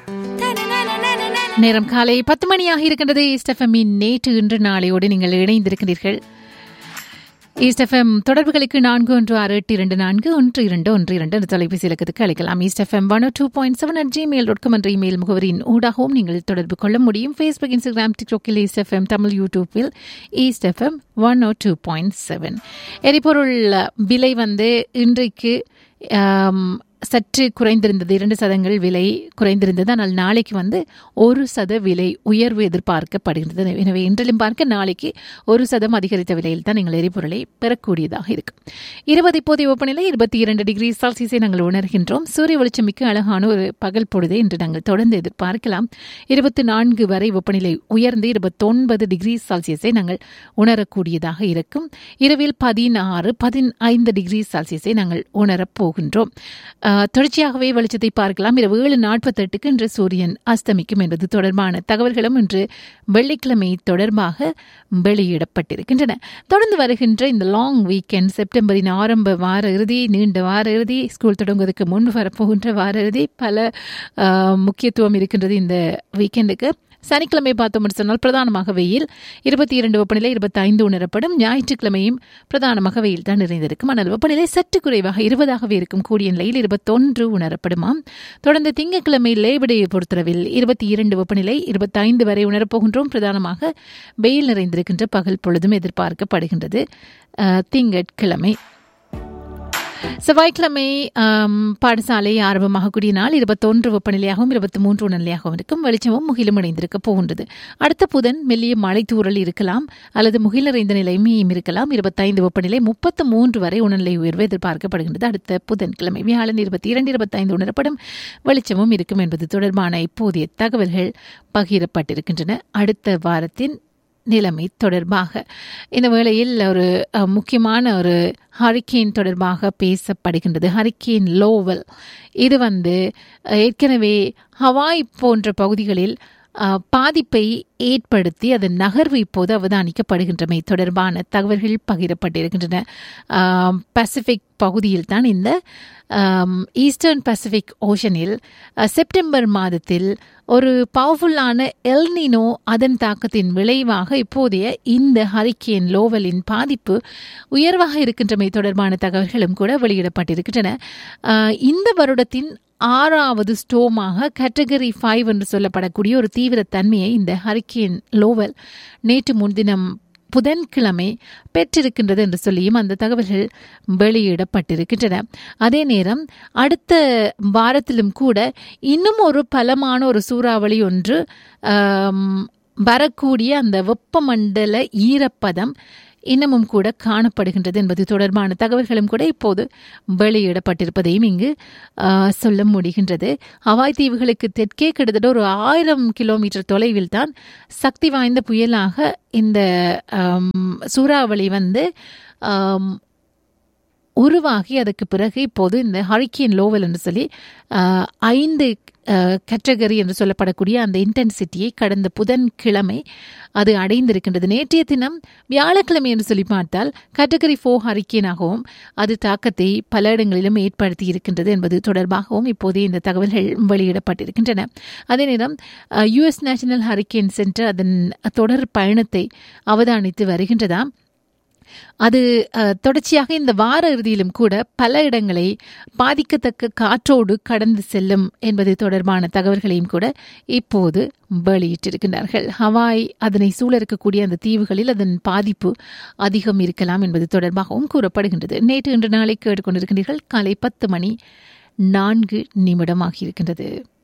நேரம் காலை பத்து மணியாக இருக்கின்றது ஈஸ்டஃபமின் நேற்று இன்று நாளையோடு நீங்கள் இணைந்திருக்கிறீர்கள் ஈஸ்டஃபம் தொடர்புகளுக்கு நான்கு ஒன்று ஆறு எட்டு இரண்டு நான்கு ஒன்று இரண்டு ஒன்று இரண்டு என்ற தொலைபேசி இலக்கத்துக்கு அழைக்கலாம் East FM one two point seven at Gmail dot com என்ற இமெயில் முகவரியின் ஊடாகவும் நீங்கள் தொடர்பு கொள்ள முடியும் ஃபேஸ்புக் இன்ஸ்டாகிராம் டிக்டாக்கில் ஈஸ்டஃபம் தமிழ் யூடியூப்பில் East FM one O two point seven எரிபொருள் விலை வந்து இன்றைக்கு ஆம், சற்று குறைந்திருந்தது இரண்டு சதங்கள் விலை குறைந்திருந்தது ஆனால் நாளைக்கு வந்து ஒரு சத விலை உயர்வு எதிர்பார்க்கப்படுகின்றது எனவே இன்றிலும் பார்க்க நாளைக்கு ஒரு சதம் அதிகரித்த விலையில் தான் நீங்கள் எரிபொருளை பெறக்கூடியதாக இருக்கும் இருபது இப்போதைய வெப்பநிலை இருபத்தி இரண்டு டிகிரி செல்சியஸை நாங்கள் உணர்கின்றோம் சூரிய வெளிச்சம் மிக்க அழகான ஒரு பகல் பொழுதை இன்று நாங்கள் தொடர்ந்து எதிர்பார்க்கலாம் இருபத்தி நான்கு வரை வெப்பநிலை உயர்ந்து இருபத்தொன்பது டிகிரி செல்சியஸை நாங்கள் உணரக்கூடியதாக இருக்கும் இரவில் பதினாறு பதினைந்து டிகிரி செல்சியஸை நாங்கள் உணரப் போகின்றோம் ஆஹ், தொடர்ச்சியாகவே வெளிச்சத்தை பார்க்கலாம் இரவு ஏழு நாற்பத்தெட்டுக்கு இன்று சூரியன் அஸ்தமிக்கும் என்பது தொடர்பான தகவல்களும் இன்று வெள்ளிக்கிழமை தொடர்பாக வெளியிடப்பட்டிருக்கின்றன தொடர்ந்து வருகின்ற இந்த லாங் வீக்கெண்ட் செப்டம்பரின் ஆரம்ப வார இறுதி நீண்ட வார இறுதி ஸ்கூல் தொடங்குவதற்கு முன்பு வரப்போகின்ற வார இறுதி பல ஆஹ், முக்கியத்துவம் இருக்கின்றது இந்த வீக்கெண்டுக்கு சனிக்கிழமை பார்த்தோம் சொன்னால் பிரதானமாக வெயில் இருபத்தி இரண்டு வெப்பநிலை இருபத்தி ஐந்து உணரப்படும் ஞாயிற்றுக்கிழமையும் பிரதானமாக வெயில் தான் நிறைந்திருக்கும் ஆனால் வெப்பநிலை சற்று குறைவாக இருபதாகவே இருக்கும் கூடிய நிலையில் இருபத்தொன்று உணரப்படுமாம் தொடர்ந்து திங்கட்கிழமை லேபடையை பொறுத்தளவில் இருபத்தி இரண்டு வெப்பநிலை இருபத்தி ஐந்து வரை உணரப்போகின்றோம் பிரதானமாக வெயில் நிறைந்திருக்கின்ற பகல் பொழுதும் எதிர்பார்க்கப்படுகின்றது அஹ், திங்கட்கிழமை செவ்வாய்க்கிழமை ஆம், பாடசாலை ஆரம்பமாகக்கூடிய நாள் இருபத்தொன்று வெப்பநிலையாகவும் இருபத்தி மூன்று உணர்நிலையாகவும் இருக்கும் வெளிச்சமும் முகிலும் இணைந்திருக்க போகின்றது அடுத்த புதன் மெல்லிய மழை தூறல் இருக்கலாம் அல்லது முகில் நிறைந்த நிலைமையும் இருக்கலாம் இருபத்தைந்து வெப்பநிலை முப்பத்து மூன்று வரை உணர்நிலை உயர்வு எதிர்பார்க்கப்படுகின்றது அடுத்த புதன்கிழமை வியாழன் இருபத்தி இரண்டு இருபத்தைந்து உணரப்படும் வெளிச்சமும் இருக்கும் என்பது தொடர்பான இப்போதைய தகவல்கள் பகிரப்பட்டிருக்கின்றன அடுத்த வாரத்தின் நிலைமை தொடர்பாக இந்த வேளையில் ஒரு அஹ், முக்கியமான ஒரு ஹரிக்கேன் தொடர்பாக பேசப்படுகின்றது ஹரிக்கேன் லோவல் இது வந்து அஹ், ஏற்கனவே ஹவாய் போன்ற பகுதிகளில் அஹ், பாதிப்பை ஏற்படுத்தி அதன் நகர்வு இப்போது அவதானிக்கப்படுகின்றமை தொடர்பான தகவல்கள் பகிரப்பட்டிருக்கின்றன ஆம், பசிபிக் பகுதியில் தான் இந்த ஆம், ஈஸ்டர்ன் பசிபிக் ஓஷனில் அஹ், செப்டம்பர் மாதத்தில் ஒரு பவர்ஃபுல்லான எல்னினோ அதன் தாக்கத்தின் விளைவாக இப்போதைய இந்த ஹரிக்கேன் லோவலின் பாதிப்பு உயர்வாக இருக்கின்றமை தொடர்பான தகவல்களும் கூட வெளியிடப்பட்டிருக்கின்றன ஆஹ், இந்த வருடத்தின் ஆறாவது ஸ்டோமாக கேட்டகரி ஃபைவ் என்று சொல்லப்படக்கூடிய ஒரு தீவிரத்தன்மையை இந்த ஹரிக்கேன் லோவல் நேற்று முன்தினம் புதன்கிழமை பெற்றிருக்கின்றது என்று சொல்லியும் அந்த தகவல்கள் வெளியிடப்பட்டிருக்கின்றன அதே நேரம் அடுத்த வாரத்திலும் கூட இன்னும் ஒரு பலமான ஒரு சூறாவளி ஒன்று ஆம், வரக்கூடிய அந்த வெப்பமண்டல ஈரப்பதம் இன்னமும் கூட காணப்படுகின்றது என்பது தொடர்பான தகவல்களும் கூட இப்போது வெளியிடப்பட்டிருப்பதையும் இங்கு ஆ, சொல்ல முடிகின்றது ஹவாய் தீவுகளுக்கு தெற்கே கிட்டத்தட்ட ஒரு ஆயிரம் கிலோமீட்டர் தொலைவில் தான் சக்தி வாய்ந்த புயலாக இந்த ஆம், சூறாவளி வந்து ஆம், உருவாகி அதுக்கு பிறகு இப்போது இந்த ஹரிக்கேன் லோவல் என்று சொல்லி ஆஹ், ஐந்து கேட்டகரி என்று சொல்லப்படக்கூடிய அந்த இன்டென்சிட்டியை கடந்த புதன்கிழமை அது அடைந்திருக்கின்றது நேற்றைய தினம் வியாழக்கிழமை என்று சொல்லி பார்த்தால் கேட்டகரி ஃபோர் ஹரிக்கேனாகவும் அது தாக்கத்தை பல இடங்களிலும் ஏற்படுத்தி இருக்கின்றது என்பது தொடர்பாகவும் இப்போதே இந்த தகவல்கள் வெளியிடப்பட்டிருக்கின்றன அதே நேரம் யுஎஸ் நேஷனல் ஹரிக்கேன் சென்டர் அதன் தொடர் பயணத்தை அவதானித்து வருகின்றதாம் அது அஹ், தொடர்ச்சியாக இந்த வார இறுதியிலும் கூட பல இடங்களை பாதிக்கத்தக்க காற்றோடு கடந்து செல்லும் என்பது தொடர்பான தகவல்களையும் கூட இப்போது வெளியிட்டிருக்கின்றார்கள் ஹவாய் அதனை சூழ இருக்கக்கூடிய அந்த தீவுகளில் அதன் பாதிப்பு அதிகம் இருக்கலாம் என்பது தொடர்பாகவும் கூறப்படுகின்றது நேற்று இன்று நாளை கேட்டுக்கொண்டிருக்கின்றீர்கள் காலை பத்து மணி நான்கு நிமிடமாகி இருக்கின்றது